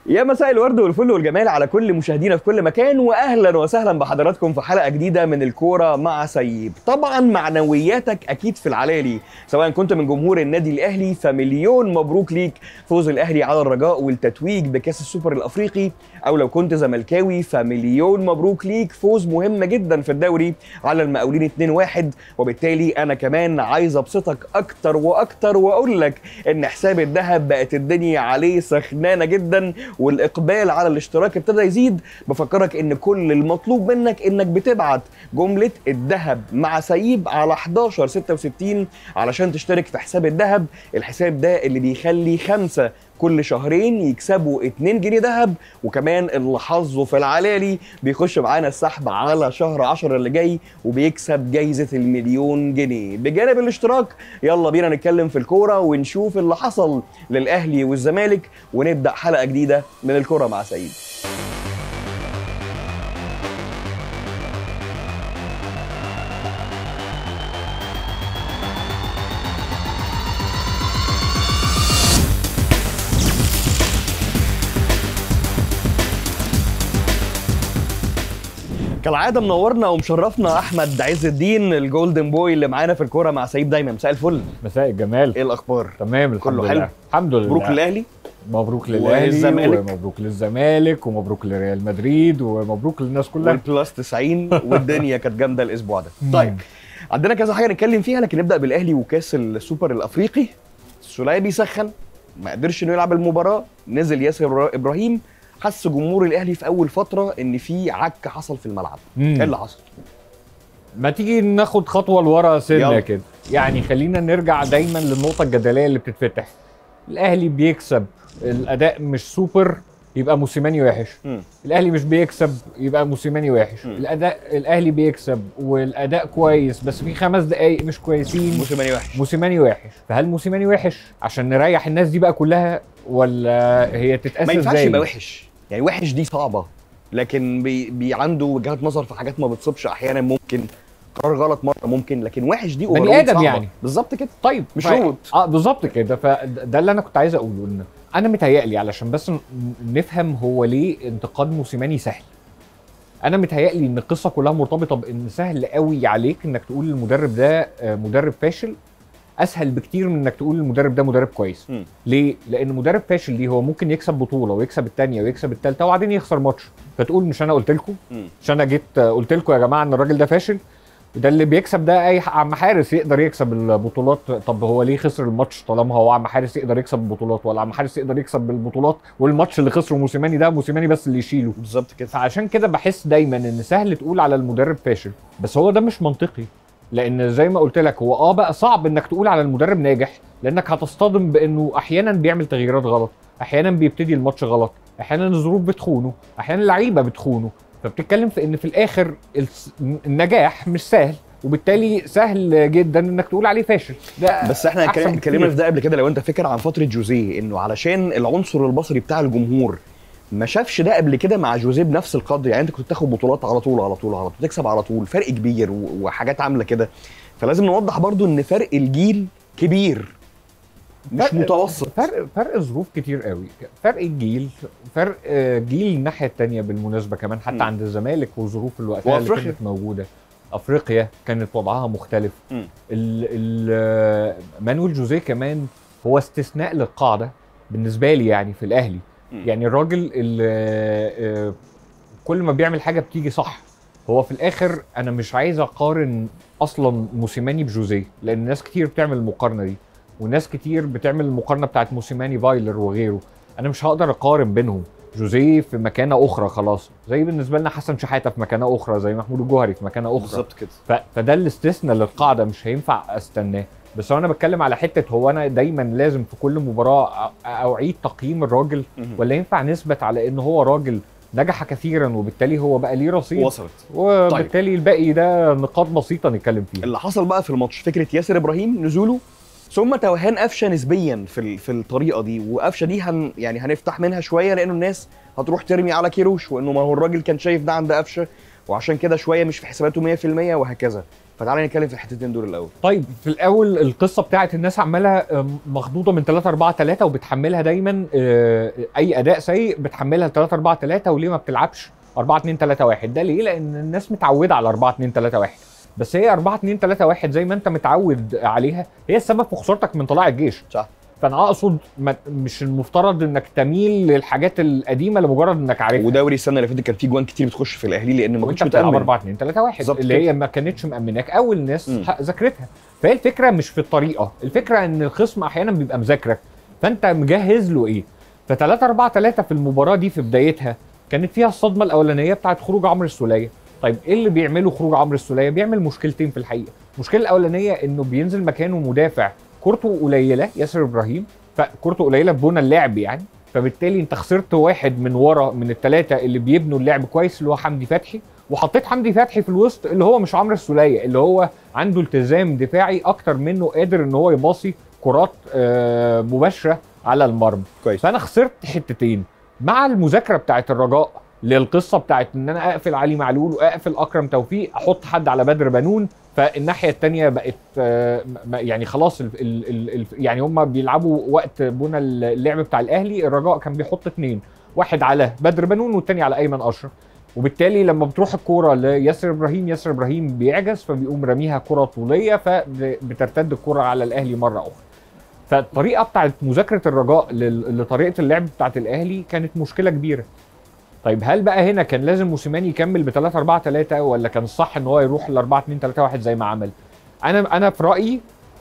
يا مساء الورد والفل والجمال على كل مشاهدينا في كل مكان واهلا وسهلا بحضراتكم في حلقه جديده من الكوره مع سيب طبعا معنوياتك اكيد في العلالي سواء كنت من جمهور النادي الاهلي فمليون مبروك ليك فوز الاهلي على الرجاء والتتويج بكاس السوبر الافريقي او لو كنت زملكاوي فمليون مبروك ليك فوز مهم جدا في الدوري على المقاولين 2-1 وبالتالي انا كمان عايز ابسطك اكتر واكتر واقول لك ان حساب الذهب بقت الدنيا عليه سخنانه جدا والاقبال على الاشتراك ابتدى يزيد بفكرك ان كل المطلوب منك انك بتبعت جمله الذهب مع سيب على 11 66 علشان تشترك في حساب الذهب الحساب ده اللي بيخلي خمسه كل شهرين يكسبوا 2 جنيه ذهب وكمان اللي حظه في العلالي بيخش معانا السحب على شهر 10 اللي جاي وبيكسب جايزه المليون جنيه بجانب الاشتراك يلا بينا نتكلم في الكوره ونشوف اللي حصل للاهلي والزمالك ونبدا حلقه جديده من الكوره مع سعيد كالعاده منورنا ومشرفنا احمد عز الدين الجولدن بوي اللي معانا في الكوره مع سعيد دايما مساء الفل مساء الجمال ايه الاخبار تمام الحمد كله لله حلو؟ الحمد لله مبروك للاهلي مبروك للاهلي والزمالك. ومبروك للزمالك ومبروك لريال مدريد ومبروك للناس كلها والبلس 90 والدنيا كانت جامده الاسبوع ده مم. طيب عندنا كذا حاجه نتكلم فيها لكن نبدا بالاهلي وكاس السوبر الافريقي السوليه بيسخن ما قدرش انه يلعب المباراه نزل ياسر ابراهيم حس جمهور الاهلي في اول فتره ان في عك حصل في الملعب مم. ايه اللي حصل ما تيجي ناخد خطوه لورا يلا. سنه كده يعني خلينا نرجع دايما للنقطه الجدليه اللي بتتفتح الاهلي بيكسب الاداء مش سوبر يبقى موسيماني وحش مم. الاهلي مش بيكسب يبقى موسيماني وحش مم. الاداء الاهلي بيكسب والاداء كويس بس في خمس دقايق مش كويسين موسيماني وحش موسيماني وحش فهل موسيماني وحش عشان نريح الناس دي بقى كلها ولا هي تتقاس ما ينفعش ازاي يبقى وحش يعني وحش دي صعبه لكن بي, بي عنده وجهات نظر في حاجات ما بتصيبش احيانا ممكن قرار غلط مره ممكن لكن وحش دي بني overall آدم صعبة. يعني. بالظبط كده طيب مش ف- روبوت. اه بالظبط كده فده اللي انا كنت عايز اقوله ان انا متهيألي علشان بس ن- نفهم هو ليه انتقاد موسيماني سهل انا متهيألي ان القصه كلها مرتبطه بان سهل قوي عليك انك تقول المدرب ده آه، مدرب فاشل اسهل بكتير من انك تقول المدرب ده مدرب كويس مم. ليه لان مدرب فاشل دي هو ممكن يكسب بطوله ويكسب الثانيه ويكسب الثالثه وبعدين يخسر ماتش فتقول مش انا قلت لكم مم. مش انا جيت آه، قلت لكم يا جماعه ان الراجل ده فاشل ده اللي بيكسب ده اي ح- عم حارس يقدر يكسب البطولات طب هو ليه خسر الماتش طالما هو عم حارس يقدر يكسب البطولات ولا عم حارس يقدر يكسب البطولات والماتش اللي خسره موسيماني ده موسيماني بس اللي يشيله بالظبط كده فعشان كده بحس دايما ان سهل تقول على المدرب فاشل بس هو ده مش منطقي لان زي ما قلت لك هو اه بقى صعب انك تقول على المدرب ناجح لانك هتصطدم بانه احيانا بيعمل تغييرات غلط احيانا بيبتدي الماتش غلط احيانا الظروف بتخونه احيانا اللعيبه بتخونه فبتتكلم في ان في الاخر الس- النجاح مش سهل وبالتالي سهل جدا انك تقول عليه فاشل ده بس احنا أحسن اتكلم- اتكلمنا بكتير. في ده قبل كده لو انت فاكر عن فتره جوزيه انه علشان العنصر البصري بتاع الجمهور ما شافش ده قبل كده مع جوزيه بنفس القدر يعني انت كنت بتاخد بطولات على طول على طول على طول تكسب على طول فرق كبير و- وحاجات عامله كده فلازم نوضح برضو ان فرق الجيل كبير مش فرق- متوسط فرق فرق ظروف كتير قوي فرق الجيل فرق آه، جيل الناحيه التانية بالمناسبه كمان حتى مم. عند الزمالك وظروف الوقت اللي وأفريقيا. كانت موجوده افريقيا كانت وضعها مختلف مم. ال ال آه، مانويل جوزيه كمان هو استثناء للقاعده بالنسبه لي يعني في الاهلي مم. يعني الراجل اللي آه، آه، كل ما بيعمل حاجه بتيجي صح هو في الاخر انا مش عايز اقارن اصلا موسيماني بجوزيه لان ناس كتير بتعمل المقارنه دي وناس كتير بتعمل المقارنه بتاعت موسيماني فايلر وغيره انا مش هقدر اقارن بينهم جوزيه في مكانه اخرى خلاص زي بالنسبه لنا حسن شحاته في مكانه اخرى زي محمود الجوهري في مكانه اخرى بالظبط كده ف... فده الاستثناء للقاعده مش هينفع استناه بس هو انا بتكلم على حته هو انا دايما لازم في كل مباراه أ- اعيد تقييم الراجل مهم. ولا ينفع نثبت على ان هو راجل نجح كثيرا وبالتالي هو بقى ليه رصيد وصلت وبالتالي الباقي ده نقاط بسيطه نتكلم فيها اللي حصل بقى في الماتش فكره ياسر ابراهيم نزوله ثم توهان قفشه نسبيا في ال- في الطريقه دي وقفشه دي هن يعني هنفتح منها شويه لانه الناس هتروح ترمي على كيروش وانه ما هو الراجل كان شايف ده عند قفشه وعشان كده شويه مش في حساباته 100% وهكذا فتعالى نتكلم في الحتتين دول الاول طيب في الاول القصه بتاعت الناس عماله آه، مخضوضه من 3 4 3 وبتحملها دايما آه، اي اداء سيء بتحملها 3 4 3 وليه ما بتلعبش 4 2 3 1 ده ليه لان الناس متعوده على 4 2 3 1 بس هي 4 2 3 1 زي ما انت متعود عليها هي السبب في خسارتك من طلائع الجيش صح فانا اقصد ما مش المفترض انك تميل للحاجات القديمه لمجرد انك عارفها ودوري السنه اللي فاتت كان في جوان كتير بتخش في الاهلي لان ما وانت كنتش بتلعب متامن 4 2 3 1 بالظبط اللي كده. هي ما كانتش مأمناك او الناس مم. ح- ذاكرتها فهي الفكره مش في الطريقه الفكره ان الخصم احيانا بيبقى مذاكرك فانت مجهز له ايه ف 3 4 3 في المباراه دي في بدايتها كانت فيها الصدمه الاولانيه بتاعت خروج عمرو السوليه طيب ايه اللي بيعمله خروج عمرو السوليه بيعمل مشكلتين في الحقيقه المشكله الاولانيه انه بينزل مكانه مدافع كورته قليله ياسر ابراهيم فكورته قليله ببنى اللعب يعني فبالتالي انت خسرت واحد من ورا من الثلاثه اللي بيبنوا اللعب كويس اللي هو حمدي فتحي وحطيت حمدي فتحي في الوسط اللي هو مش عمرو السوليه اللي هو عنده التزام دفاعي اكتر منه قادر ان هو يباصي كرات آه، مباشره على المرمى كويس فانا خسرت حتتين مع المذاكره بتاعت الرجاء للقصه بتاعت ان انا اقفل علي معلول واقفل اكرم توفيق احط حد على بدر بنون فالناحيه الثانيه بقت آه، م- يعني خلاص ال ال ال ال يعني هم بيلعبوا وقت بنى اللعب بتاع الاهلي الرجاء كان بيحط اثنين واحد على بدر بنون والتاني على ايمن اشرف وبالتالي لما بتروح الكوره لياسر ابراهيم ياسر ابراهيم بيعجز فبيقوم راميها كره طوليه فبترتد الكره على الاهلي مره اخرى فالطريقه بتاعت مذاكره الرجاء لل- لطريقه اللعب بتاعت الاهلي كانت مشكله كبيره طيب هل بقى هنا كان لازم موسيماني يكمل ب 3 4 3 ولا كان الصح ان هو يروح ل 4 2 3 1 زي ما عمل انا انا في رايي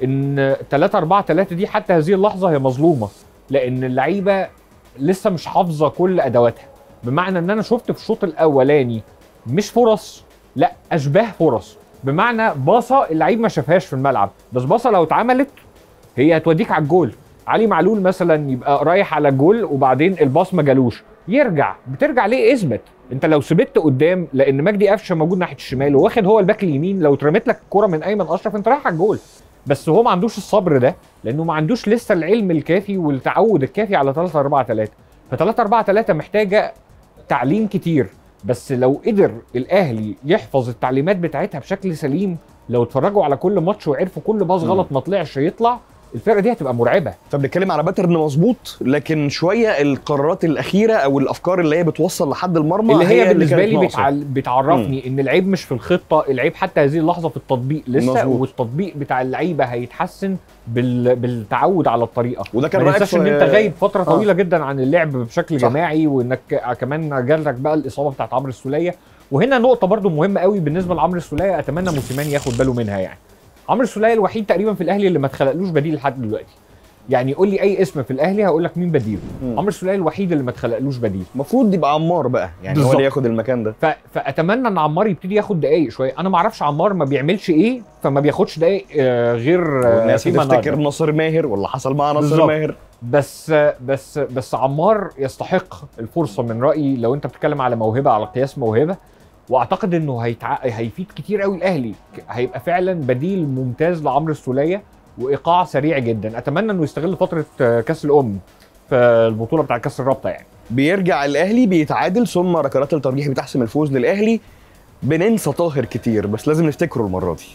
ان 3 4 3 دي حتى هذه اللحظه هي مظلومه لان اللعيبه لسه مش حافظه كل ادواتها بمعنى ان انا شفت في الشوط الاولاني مش فرص لا اشباه فرص بمعنى باصه اللعيب ما شافهاش في الملعب بس باصه لو اتعملت هي هتوديك على الجول علي معلول مثلا يبقى رايح على الجول وبعدين الباص ما جالوش يرجع بترجع ليه اثبت انت لو سبت قدام لان مجدي قفشه موجود ناحيه الشمال وواخد هو الباك اليمين لو اترمت لك الكره من ايمن اشرف انت رايح على الجول بس هو ما عندوش الصبر ده لانه ما عندوش لسه العلم الكافي والتعود الكافي على 3 4 3 ف 3 4 3 محتاجه تعليم كتير بس لو قدر الاهلي يحفظ التعليمات بتاعتها بشكل سليم لو اتفرجوا على كل ماتش وعرفوا كل باص مم. غلط ما طلعش يطلع الفرقه دي هتبقى مرعبه فبنتكلم على باترن مظبوط لكن شويه القرارات الاخيره او الافكار اللي هي بتوصل لحد المرمى اللي هي بالنسبه كانت لي ناقصة. بتعل... بتعرفني ان العيب مش في الخطه العيب حتى هذه اللحظه في التطبيق لسه مظبوط. والتطبيق بتاع اللعيبه هيتحسن بال... بالتعود على الطريقه وده كان ما رايك ننساش ان في- انت غايب فتره آه. طويله جدا عن اللعب بشكل صح. جماعي وانك كمان جالك بقى الاصابه بتاعت عمرو السوليه وهنا نقطه برضو مهمه قوي بالنسبه لعمرو السوليه اتمنى موسيماني ياخد باله منها يعني عمرو السوليه الوحيد تقريبا في الاهلي اللي ما اتخلقلوش بديل لحد دلوقتي يعني قول لي اي اسم في الاهلي هقول لك مين بديله مم. عمرو السوليه الوحيد اللي ما اتخلقلوش بديل المفروض يبقى عمار بقى يعني هو بالظبط. اللي ياخد المكان ده ف... فاتمنى ان عمار يبتدي ياخد دقايق شويه انا ما اعرفش عمار ما بيعملش ايه فما بياخدش دقايق آه، غير آه، والناس فيما هتفتكر نقدر. ناصر ماهر ولا حصل مع ناصر بالظبط. ماهر بس بس بس عمار يستحق الفرصه من رايي لو انت بتتكلم على موهبه على قياس موهبه واعتقد انه هيتع... هيفيد كتير قوي الاهلي ك- هيبقى فعلا بديل ممتاز لعمرو السوليه وايقاع سريع جدا اتمنى انه يستغل فتره آه، كاس الام في البطوله بتاع كاس الرابطه يعني بيرجع الاهلي بيتعادل ثم ركلات الترجيح بتحسم الفوز للاهلي بننسى طاهر كتير بس لازم نفتكره المره دي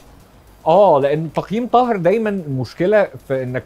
اه لان تقييم طاهر دايما المشكله في انك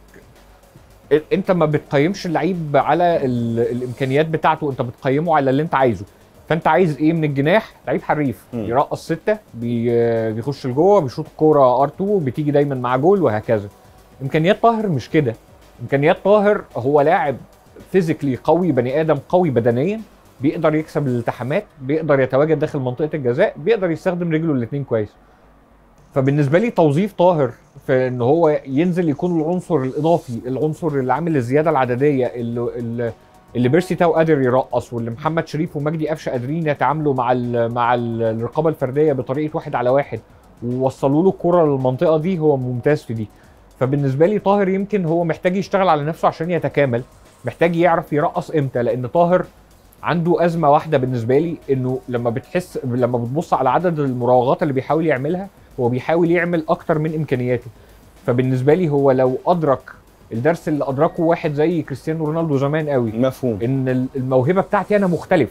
ال- انت ما بتقيمش اللعيب على ال... الامكانيات بتاعته انت بتقيمه على اللي انت عايزه فانت عايز ايه من الجناح لعيب حريف مم. يرقص سته بي... بيخش لجوه بيشوط الكوره ار2 بتيجي دايما مع جول وهكذا امكانيات طاهر مش كده امكانيات طاهر هو لاعب فيزيكلي قوي بني ادم قوي بدنيا بيقدر يكسب الالتحامات بيقدر يتواجد داخل منطقه الجزاء بيقدر يستخدم رجله الاثنين كويس فبالنسبه لي توظيف طاهر في ان هو ينزل يكون العنصر الاضافي العنصر اللي عامل الزياده العدديه اللي اللي, اللي بيرسي تاو قادر يرقص واللي محمد شريف ومجدي قفشه قادرين يتعاملوا مع ال مع ال الرقابه الفرديه بطريقه واحد على واحد ووصلوا له الكره للمنطقه دي هو ممتاز في دي فبالنسبه لي طاهر يمكن هو محتاج يشتغل على نفسه عشان يتكامل محتاج يعرف يرقص امتى لان طاهر عنده ازمه واحده بالنسبه لي انه لما بتحس لما بتبص على عدد المراوغات اللي بيحاول يعملها هو بيحاول يعمل اكتر من امكانياته فبالنسبه لي هو لو ادرك الدرس اللي ادركه واحد زي كريستيانو رونالدو زمان قوي مفهوم ان ال- الموهبه بتاعتي انا مختلفه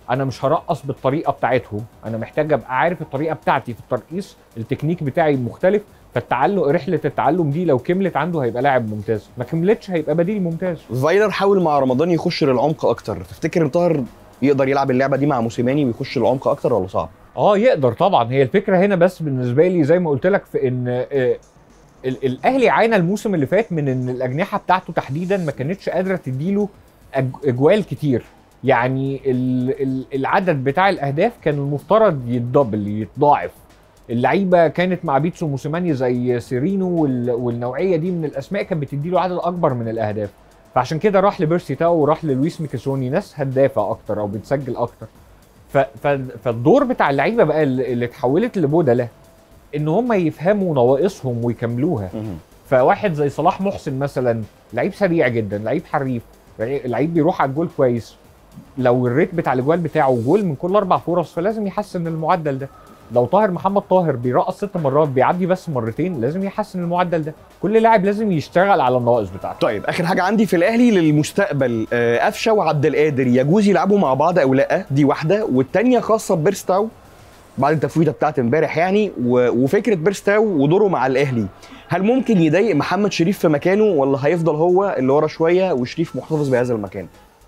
انا مش هرقص بالطريقه بتاعتهم انا محتاج ابقى عارف الطريقه بتاعتي في الترقيص التكنيك بتاعي مختلف فالتعلم رحله التعلم دي لو كملت عنده هيبقى لاعب ممتاز ما كملتش هيبقى بديل ممتاز فايلر حاول مع رمضان يخش للعمق اكتر تفتكر ان طاهر يقدر يلعب اللعبه دي مع موسيماني ويخش للعمق اكتر ولا صعب اه يقدر طبعا هي الفكره هنا بس بالنسبه لي زي ما قلت لك في ان آه، ال- الاهلي عانى الموسم اللي فات من ان الاجنحه بتاعته تحديدا ما كانتش قادره تديله أج- اجوال كتير يعني ال- ال- العدد بتاع الاهداف كان المفترض يتدبل يتضاعف اللعيبه كانت مع بيتسو موسيماني زي سيرينو وال- والنوعيه دي من الاسماء كانت بتديله عدد اكبر من الاهداف فعشان كده راح لبيرسي تاو وراح للويس ميكاسوني ناس هدافه اكتر او بتسجل اكتر ف... ف... فالدور بتاع اللعيبه بقى اللي اللي اتحولت لبودله ان هم يفهموا نواقصهم ويكملوها فواحد زي صلاح محسن مثلا لعيب سريع جدا لعيب حريف لعيب لعيب بيروح على الجول كويس لو الريت بتاع الاجوال بتاعه جول من كل اربع فرص فلازم يحسن المعدل ده لو طاهر محمد طاهر بيرقص ست مرات بيعدي بس مرتين لازم يحسن المعدل ده كل لاعب لازم يشتغل على النواقص بتاعته طيب اخر حاجه عندي في الاهلي للمستقبل آه، قفشه وعبد القادر يجوز يلعبوا مع بعض او لا دي واحده والتانيه خاصه ببيرستاو بعد التفويته بتاعت امبارح يعني و... وفكره بيرستاو ودوره مع الاهلي هل ممكن يضايق محمد شريف في مكانه ولا هيفضل هو اللي ورا شويه وشريف محتفظ بهذا المكان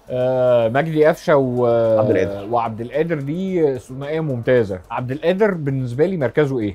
آه مجدي قفشه و... عبد القادر. وعبد القادر دي ثنائيه ممتازه عبد القادر بالنسبه لي مركزه ايه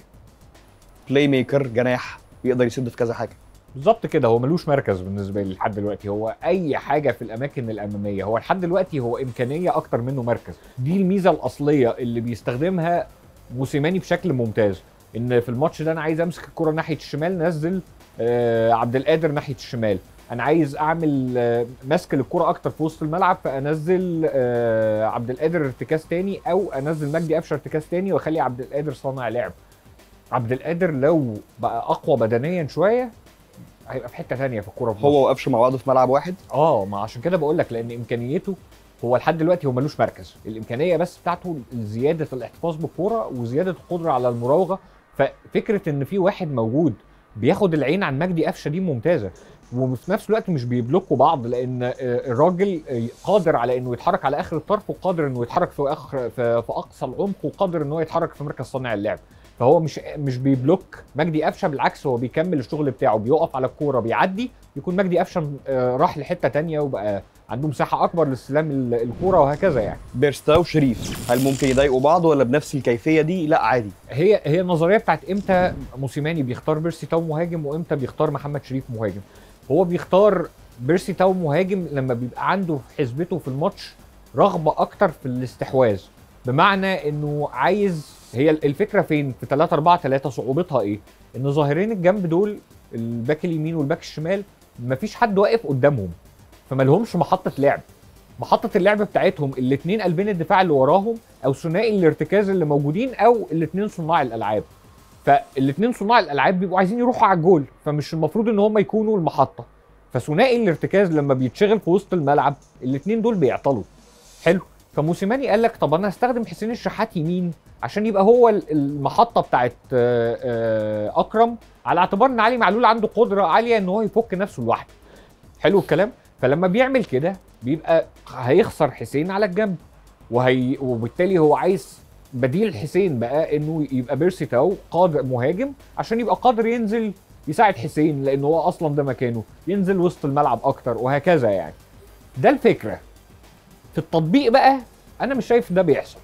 بلاي ميكر جناح يقدر يسد في كذا حاجه بالظبط كده هو ملوش مركز بالنسبه لي لحد دلوقتي هو اي حاجه في الاماكن الاماميه هو لحد دلوقتي هو امكانيه اكتر منه مركز دي الميزه الاصليه اللي بيستخدمها موسيماني بشكل ممتاز ان في الماتش ده انا عايز امسك الكره ناحيه الشمال نزل آه عبد القادر ناحيه الشمال انا عايز اعمل آه ماسك للكره اكتر في وسط الملعب فانزل آه عبد القادر ارتكاز تاني او انزل مجدي قفشه ارتكاز تاني واخلي عبد القادر صانع لعب عبد القادر لو بقى اقوى بدنيا شويه هيبقى في حته ثانيه في الكوره في مصر. هو وقفشه مع بعض في ملعب واحد اه ما عشان كده بقول لك لان امكانيته هو لحد دلوقتي هو ملوش مركز الامكانيه بس بتاعته زياده الاحتفاظ بالكوره وزياده القدره على المراوغه ففكره ان في واحد موجود بياخد العين عن مجدي قفشه دي ممتازه وفي نفس الوقت مش بيبلوكوا بعض لان آه، الراجل آه، قادر على انه يتحرك على اخر الطرف وقادر انه يتحرك في اخر في, في اقصى العمق وقادر انه يتحرك في مركز صانع اللعب فهو مش مش بيبلوك مجدي قفشه بالعكس هو بيكمل الشغل بتاعه بيقف على الكوره بيعدي يكون مجدي قفشه آه، راح لحته تانية وبقى عنده مساحه اكبر لاستلام ال- الكوره وهكذا يعني بيرستاو شريف هل ممكن يضايقوا بعض ولا بنفس الكيفيه دي لا عادي هي هي النظريه بتاعت امتى موسيماني بيختار بيرسي تاو مهاجم وامتى بيختار محمد شريف مهاجم هو بيختار بيرسي تاو مهاجم لما بيبقى عنده في حسبته في الماتش رغبه اكتر في الاستحواذ بمعنى انه عايز هي الفكره فين في 3 4 3 صعوبتها ايه ان ظاهرين الجنب دول الباك اليمين والباك الشمال مفيش حد واقف قدامهم فما لهمش محطه لعب محطه اللعب بتاعتهم الاثنين قلبين الدفاع اللي وراهم او ثنائي الارتكاز اللي موجودين او الاثنين صناع الالعاب فالاثنين صناع الالعاب بيبقوا عايزين يروحوا على الجول فمش المفروض ان هم يكونوا المحطه فثنائي الارتكاز لما بيتشغل في وسط الملعب الاثنين دول بيعطلوا حلو فموسيماني قال لك طب انا هستخدم حسين الشحات يمين عشان يبقى هو ال- المحطه بتاعت آه، آه، اكرم على اعتبار ان علي معلول عنده قدره عاليه ان هو يفك نفسه لوحده حلو الكلام فلما بيعمل كده بيبقى هيخسر حسين على الجنب وهي وبالتالي هو عايز بديل حسين بقى انه يبقى بيرسي تاو قادر مهاجم عشان يبقى قادر ينزل يساعد حسين لان هو اصلا ده مكانه ينزل وسط الملعب اكتر وهكذا يعني ده الفكره في التطبيق بقى انا مش شايف ده بيحصل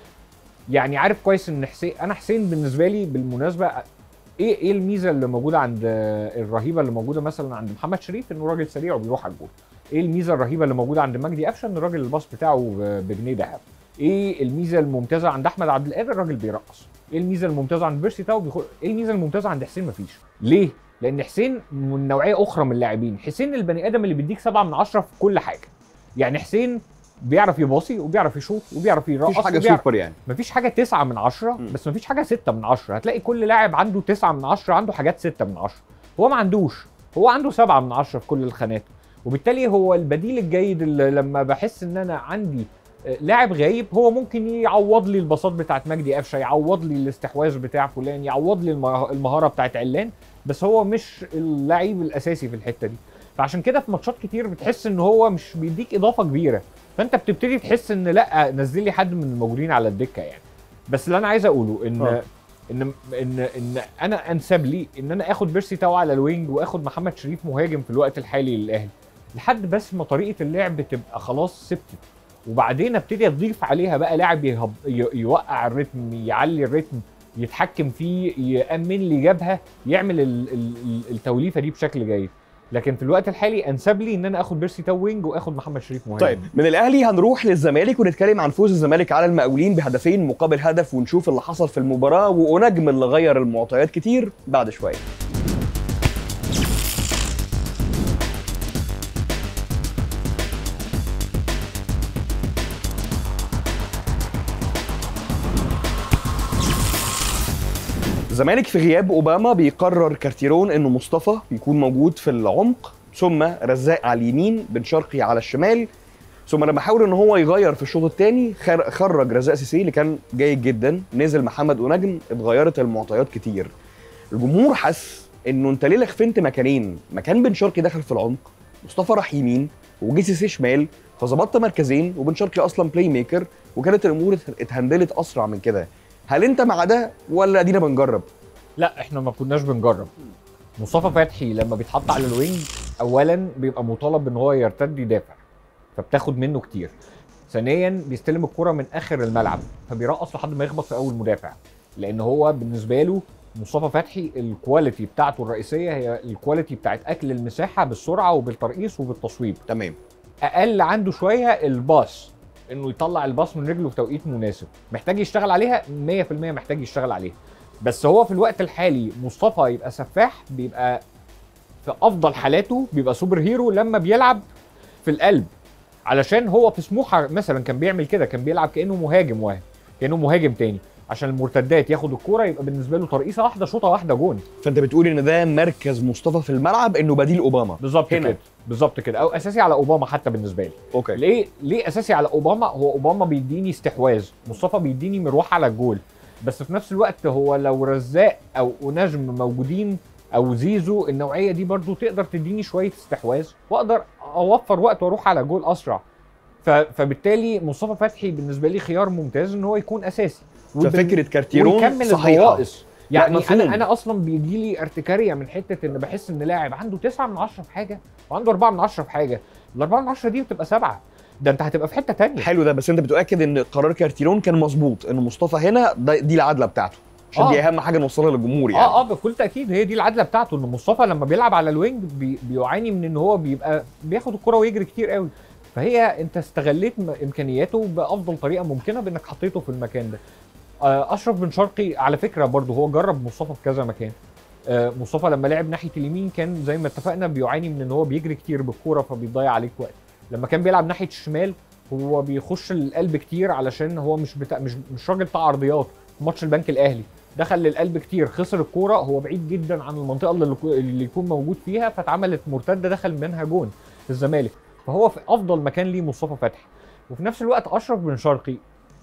يعني عارف كويس ان حسين انا حسين بالنسبه لي بالمناسبه ايه ايه الميزه اللي موجوده عند الرهيبه اللي موجوده مثلا عند محمد شريف انه راجل سريع وبيروح على الجول ايه الميزه الرهيبه اللي موجوده عند مجدي قفشه ان الراجل الباص بتاعه بجنيه ذهب ايه الميزه الممتازه عند احمد عبد القادر الراجل بيرقص ايه الميزه الممتازه عند بيرسي تاو بيخل... ايه الميزه الممتازه عند حسين مفيش ليه لان حسين من نوعيه اخرى من اللاعبين حسين البني ادم اللي بيديك سبعة من عشرة في كل حاجه يعني حسين بيعرف يباصي وبيعرف يشوط وبيعرف يرقص مفيش حاجه وبيعرف... سوبر يعني مفيش حاجه تسعة من عشرة مم. بس مفيش حاجه ستة من عشرة هتلاقي كل لاعب عنده تسعة من عشرة عنده حاجات ستة من عشرة هو ما عندوش هو عنده سبعة من عشرة في كل الخانات وبالتالي هو البديل الجيد اللي لما بحس ان انا عندي آه، لاعب غايب هو ممكن يعوض لي البساط بتاعت مجدي قفشه يعوض لي الاستحواذ بتاع فلان يعوض لي المه- المهاره بتاعت علان بس هو مش اللعيب الاساسي في الحته دي فعشان كده في ماتشات كتير بتحس ان هو مش بيديك اضافه كبيره فانت بتبتدي تحس ان لا نزل لي حد من الموجودين على الدكه يعني بس اللي انا عايز اقوله ان آه. ان ان ان انا انسب لي ان انا اخد بيرسي تاو على الوينج واخد محمد شريف مهاجم في الوقت الحالي للاهلي لحد بس ما طريقه اللعب تبقى خلاص ثبتت وبعدين ابتدي اضيف عليها بقى لاعب يهب ي- يوقع الريتم يعلي الريتم يتحكم فيه يامن لي جبهه يعمل ال- ال- ال- التوليفه دي بشكل جيد لكن في الوقت الحالي انسب لي ان انا اخد بيرسي تاو وينج واخد محمد شريف مهاجم طيب من الاهلي هنروح للزمالك ونتكلم عن فوز الزمالك على المقاولين بهدفين مقابل هدف ونشوف اللي حصل في المباراه ونجم اللي غير المعطيات كتير بعد شويه الزمالك في غياب اوباما بيقرر كارتيرون انه مصطفى يكون موجود في العمق ثم رزاق على اليمين بن شرقي على الشمال ثم لما حاول ان هو يغير في الشوط الثاني خرج رزاق سيسي اللي كان جيد جدا نزل محمد ونجم اتغيرت المعطيات كتير الجمهور حس انه انت ليه لخفنت مكانين مكان بن شرقي دخل في العمق مصطفى راح يمين وجي سيسي شمال فظبطت مركزين وبن شرقي اصلا بلاي ميكر وكانت الامور ات- اتهندلت اسرع من كده هل انت مع ده ولا ادينا بنجرب لا احنا ما كناش بنجرب مصطفى فتحي لما بيتحط على الوينج اولا بيبقى مطالب ان هو يرتد يدافع فبتاخد منه كتير ثانيا بيستلم الكرة من اخر الملعب فبيرقص لحد ما يخبط في اول مدافع لان هو بالنسبه له مصطفى فتحي الكواليتي بتاعته الرئيسيه هي الكواليتي بتاعت اكل المساحه بالسرعه وبالترقيص وبالتصويب تمام اقل عنده شويه الباص انه يطلع الباص من رجله في توقيت مناسب محتاج يشتغل عليها 100% محتاج يشتغل عليها بس هو في الوقت الحالي مصطفى يبقى سفاح بيبقى في افضل حالاته بيبقى سوبر هيرو لما بيلعب في القلب علشان هو في سموحه مثلا كان بيعمل كده كان بيلعب كانه مهاجم واحد كانه مهاجم تاني عشان المرتدات ياخد الكوره يبقى بالنسبه له ترقيصه واحده شوطه واحده جون فانت بتقول ان ده مركز مصطفى في الملعب انه بديل اوباما بالظبط هنا. كده بالظبط كده او اساسي على اوباما حتى بالنسبه لي اوكي ليه ليه اساسي على اوباما هو اوباما بيديني استحواذ مصطفى بيديني مروح على الجول بس في نفس الوقت هو لو رزاق او نجم موجودين او زيزو النوعيه دي برضو تقدر تديني شويه استحواذ واقدر اوفر وقت واروح على جول اسرع ف- فبالتالي مصطفى فتحي بالنسبه لي خيار ممتاز ان هو يكون اساسي وبال- ففكره كارتيرون ويكمل صحيحه النواقص يعني مفهوم. انا انا اصلا بيجي لي ارتكاريه من حته ان بحس ان لاعب عنده 9 من 10 في حاجه وعنده 4 من 10 في حاجه ال 4 من 10 دي بتبقى سبعه ده انت هتبقى في حته تانية حلو ده بس انت بتؤكد ان قرار كارتيرون كان مظبوط ان مصطفى هنا ده دي العدله بتاعته عشان آه. دي اهم حاجه نوصلها للجمهور يعني اه اه بكل تاكيد هي دي العدله بتاعته ان مصطفى لما بيلعب على الوينج بي بيعاني من ان هو بيبقى بياخد الكره ويجري كتير قوي فهي انت استغليت م- امكانياته بافضل طريقه ممكنه بانك حطيته في المكان ده آه اشرف بن شرقي على فكره برضه هو جرب مصطفى في كذا مكان آه مصطفى لما لعب ناحيه اليمين كان زي ما اتفقنا بيعاني من ان هو بيجري كتير بالكوره فبيضيع عليك وقت لما كان بيلعب ناحيه الشمال هو بيخش القلب كتير علشان هو مش بتاع مش مش راجل بتاع عرضيات في ماتش البنك الاهلي دخل للقلب كتير خسر الكوره هو بعيد جدا عن المنطقه اللي, اللي يكون موجود فيها فاتعملت مرتده دخل منها جون في الزمالك فهو في افضل مكان ليه مصطفى فتحي وفي نفس الوقت اشرف بن شرقي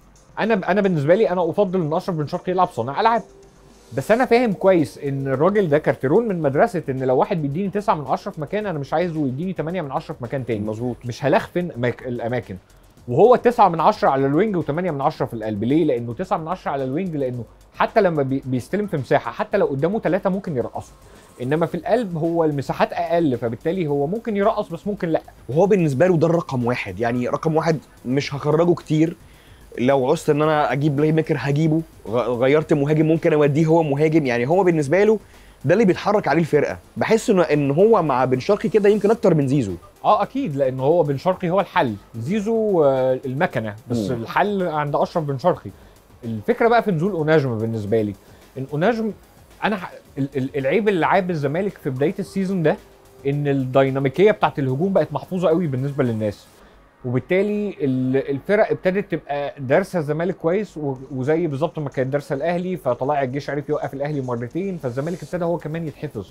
انا انا بالنسبه لي انا افضل ان اشرف بن شرقي يلعب صانع العاب بس انا فاهم كويس ان الراجل ده كارتيرون من مدرسه ان لو واحد بيديني 9 من 10 في مكان انا مش عايزه يديني 8 من 10 في مكان تاني مظبوط مش هلخفن أماك- الاماكن وهو 9 من 10 على الوينج و8 من 10 في القلب ليه لانه 9 من 10 على الوينج لانه حتى لما بي- بيستلم في مساحه حتى لو قدامه ثلاثه ممكن يرقصوا انما في القلب هو المساحات اقل فبالتالي هو ممكن يرقص بس ممكن لا وهو بالنسبه له ده الرقم واحد يعني رقم واحد مش هخرجه كتير لو عوزت ان انا اجيب بلاي ميكر هجيبه غ- غيرت مهاجم ممكن اوديه هو مهاجم يعني هو بالنسبه له ده اللي بيتحرك عليه الفرقه بحس انه ان هو مع بن شرقي كده يمكن اكتر من زيزو اه اكيد لان هو بن شرقي هو الحل زيزو آه، المكنه بس مم. الحل عند اشرف بن شرقي الفكره بقى في نزول اوناجم بالنسبه لي ان اوناجم انا ح- ال- ال- العيب اللي عاب الزمالك في بدايه السيزون ده ان الديناميكيه بتاعت الهجوم بقت محفوظه قوي بالنسبه للناس وبالتالي ال- الفرق ابتدت تبقى دارسه الزمالك كويس و- وزي بالظبط ما كانت دارسه الاهلي فطلائع الجيش عرف يوقف الاهلي مرتين فالزمالك ابتدى هو كمان يتحفظ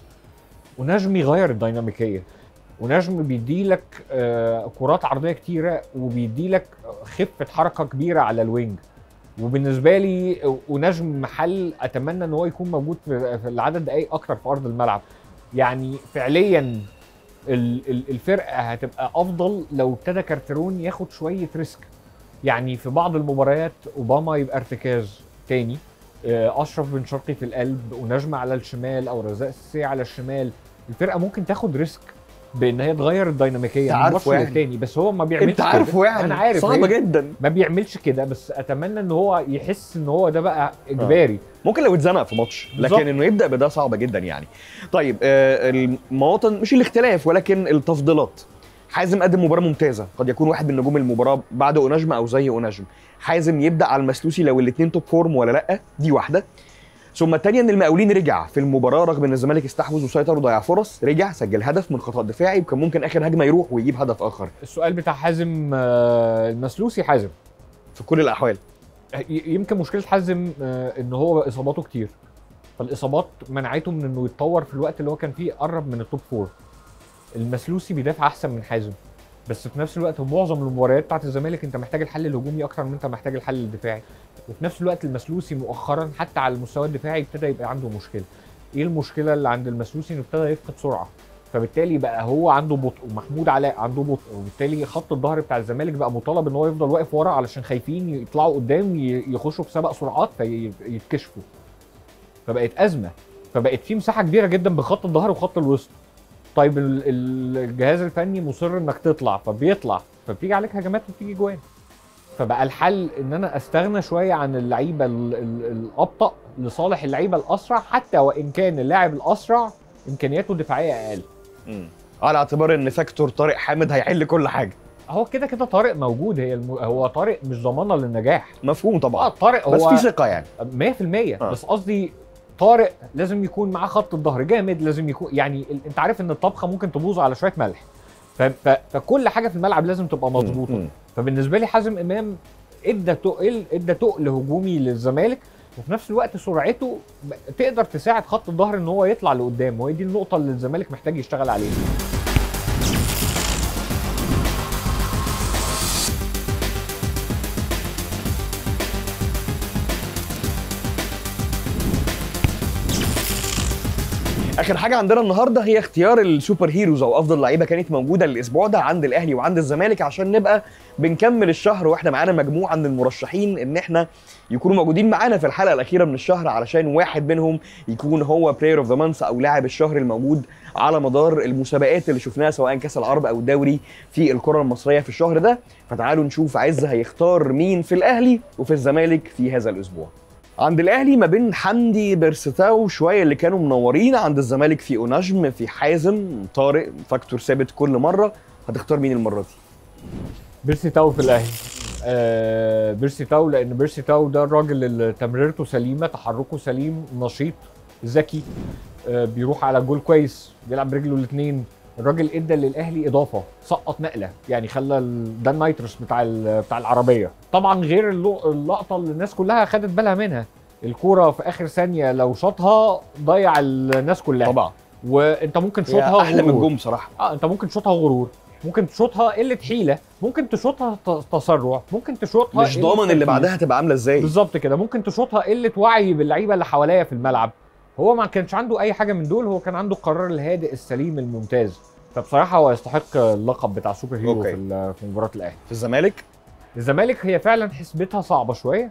ونجم يغير الديناميكيه ونجم بيديلك آه، كرات عرضيه كتيره وبيديلك خفه حركه كبيره على الوينج وبالنسبه لي ونجم محل اتمنى ان هو يكون موجود في في العدد دقائق اكتر في ارض الملعب يعني فعليا ال- ال- الفرقه هتبقى افضل لو ابتدى كارترون ياخد شويه ريسك يعني في بعض المباريات اوباما يبقى ارتكاز تاني آه، اشرف بن شرقي في القلب ونجم على الشمال او رزاق السي على الشمال الفرقه ممكن تاخد ريسك بان هي تغير الديناميكيه أنت من عارفه ماتش يعني. للتاني بس هو ما بيعملش انت عارفه كده. يعني انا عارف صعبه هي- جدا ما بيعملش كده بس اتمنى ان هو يحس ان هو ده بقى اجباري ممكن لو اتزنق في ماتش بالظبط. لكن انه يبدا بده صعب جدا يعني طيب آه المواطن مش الاختلاف ولكن التفضيلات حازم قدم مباراه ممتازه قد يكون واحد من نجوم المباراه بعد اوناجم او زي اوناجم حازم يبدا على المسلوسي لو الاثنين توب فورم ولا لا دي واحده ثم الثانيه ان المقاولين رجع في المباراه رغم ان الزمالك استحوذ وسيطر وضيع فرص رجع سجل هدف من خطا دفاعي وكان ممكن اخر هجمه يروح ويجيب هدف اخر السؤال بتاع حازم آه، المسلوسي حازم في كل الاحوال ي- يمكن مشكله حازم آه، ان هو اصاباته كتير فالاصابات منعته من انه يتطور في الوقت اللي هو كان فيه قرب من التوب فور المسلوسي بيدافع احسن من حازم بس في نفس الوقت معظم المباريات بتاعت الزمالك انت محتاج الحل الهجومي اكتر من انت محتاج الحل الدفاعي وفي نفس الوقت المسلوسي مؤخرا حتى على المستوى الدفاعي ابتدى يبقى عنده مشكله ايه المشكله اللي عند المسلوسي انه ابتدى يفقد سرعه فبالتالي بقى هو عنده بطء ومحمود علاء عنده بطء وبالتالي خط الظهر بتاع الزمالك بقى مطالب ان هو يفضل واقف ورا علشان خايفين يطلعوا قدام ي- يخشوا في سبق سرعات فيتكشفوا فبقت ازمه فبقت في مساحه كبيره جدا بخط الظهر وخط الوسط طيب ال- ال- الجهاز الفني مصر انك تطلع فبيطلع فبتيجي عليك هجمات وبتيجي جوان فبقى الحل ان انا استغنى شويه عن اللعيبه ال- ال- الابطا لصالح اللعيبه الاسرع حتى وان كان اللاعب الاسرع امكانياته الدفاعيه اقل على اعتبار ان فاكتور طارق حامد هيحل كل حاجه هو كده كده طارق موجود هي الم... هو طارق مش ضمانه للنجاح مفهوم اه طبعا طارق بس هو في ثقه يعني 100% آه. بس قصدي طارق لازم يكون معاه خط الظهر جامد لازم يكون يعني ال- انت عارف ان الطبخه ممكن تبوظ على شويه ملح ف... ف... فكل حاجه في الملعب لازم تبقى مظبوطه مم. فبالنسبه لي حازم امام ادى تقل ادى تقل هجومي للزمالك وفي نفس الوقت سرعته ب- تقدر تساعد خط الظهر ان هو يطلع لقدام وهي دي النقطه اللي الزمالك محتاج يشتغل عليها اخر حاجه عندنا النهارده هي اختيار السوبر هيروز او افضل لعيبه كانت موجوده الاسبوع ده عند الاهلي وعند الزمالك عشان نبقى بنكمل الشهر واحنا معانا مجموعه من المرشحين ان احنا يكونوا موجودين معانا في الحلقه الاخيره من الشهر علشان واحد منهم يكون هو بلاير اوف ذا مانث او لاعب الشهر الموجود على مدار المسابقات اللي شفناها سواء كاس العرب او الدوري في الكره المصريه في الشهر ده فتعالوا نشوف عز هيختار مين في الاهلي وفي الزمالك في هذا الاسبوع عند الاهلي ما بين حمدي بيرستاو شويه اللي كانوا منورين عند الزمالك في اوناجم في حازم طارق فاكتور ثابت كل مره هتختار مين المره دي بيرسي تاو في الاهلي آه بيرسي تاو لان بيرسي تاو ده الراجل اللي تمريرته سليمه تحركه سليم نشيط ذكي آه بيروح على جول كويس بيلعب برجله الاثنين الراجل ادى للاهلي اضافه سقط نقله يعني خلى ال- ده النايترس بتاع ال- بتاع العربيه طبعا غير اللو- اللقطه اللي الناس كلها خدت بالها منها الكوره في اخر ثانيه لو شاطها ضيع الناس كلها طبعا وانت ممكن هي تشوطها احلى من غرور. الجون بصراحه اه انت ممكن تشوطها غرور ممكن تشوطها قله حيله ممكن تشوطها ت- تسرع ممكن تشوطها مش قلة ضامن اللي تركيز. بعدها هتبقى عامله ازاي بالظبط كده ممكن تشوطها قله وعي باللعيبه اللي حواليا في الملعب هو ما كانش عنده اي حاجه من دول هو كان عنده القرار الهادئ السليم الممتاز فبصراحه هو يستحق اللقب بتاع سوبر هيرو أوكي. في ال- في مباراه الاهلي في الزمالك الزمالك هي فعلا حسبتها صعبه شويه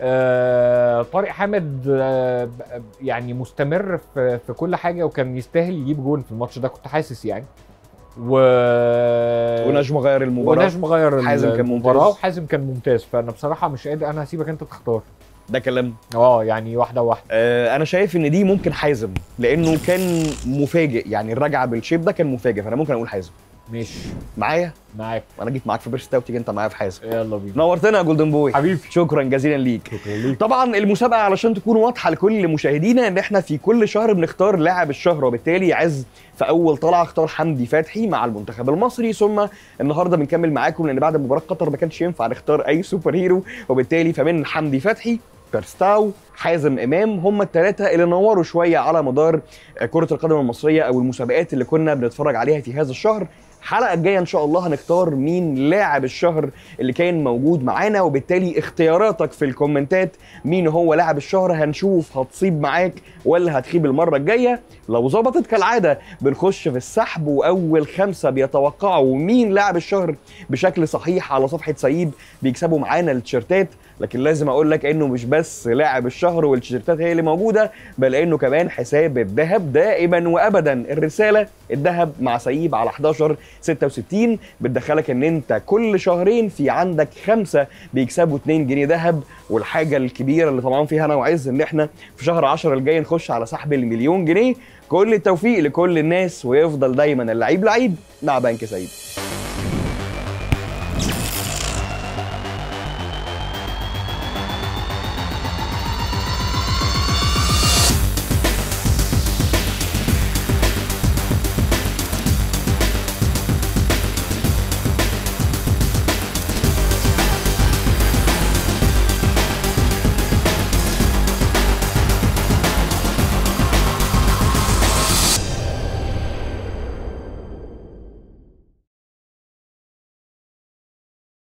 آه طارق حامد آه ب- يعني مستمر في, في كل حاجه وكان يستاهل يجيب جون في الماتش ده كنت حاسس يعني و ونجم غير المباراه ونجم غير حازم كان المباراه ممتاز. وحازم كان ممتاز فانا بصراحه مش قادر انا هسيبك انت تختار ده كلام اه يعني واحده واحده آه انا شايف ان دي ممكن حازم لانه كان مفاجئ يعني الرجعه بالشيب ده كان مفاجئ فانا ممكن اقول حازم ماشي معايا معاك وانا جيت معاك في بيرستا وتيجي انت معايا في حازم يلا بينا نورتنا يا جولدن بوي حبيبي شكرا جزيلا ليك شكرا ليك طبعا المسابقه علشان تكون واضحه لكل مشاهدينا ان احنا في كل شهر بنختار لاعب الشهر وبالتالي عز في اول طلعه اختار حمدي فتحي مع المنتخب المصري ثم النهارده بنكمل معاكم لان بعد مباراه قطر ما كانش ينفع نختار اي سوبر هيرو وبالتالي فمن حمدي فتحي بيرستاو حازم امام هم الثلاثه اللي نوروا شويه على مدار كره القدم المصريه او المسابقات اللي كنا بنتفرج عليها في هذا الشهر الحلقه الجايه ان شاء الله هنختار مين لاعب الشهر اللي كان موجود معانا وبالتالي اختياراتك في الكومنتات مين هو لاعب الشهر هنشوف هتصيب معاك ولا هتخيب المره الجايه لو ظبطت كالعاده بنخش في السحب واول خمسه بيتوقعوا مين لاعب الشهر بشكل صحيح على صفحه سيب بيكسبوا معانا التيشيرتات لكن لازم اقول لك انه مش بس لاعب الشهر والتيشيرتات هي اللي موجوده بل انه كمان حساب الذهب دائما وابدا الرساله الذهب مع سيب على 11 66 بتدخلك ان انت كل شهرين في عندك خمسه بيكسبوا 2 جنيه ذهب والحاجه الكبيره اللي طبعا فيها انا وعز ان احنا في شهر 10 الجاي نخش على سحب المليون جنيه كل التوفيق لكل الناس ويفضل دايما اللعيب لعيب مع بنك سيب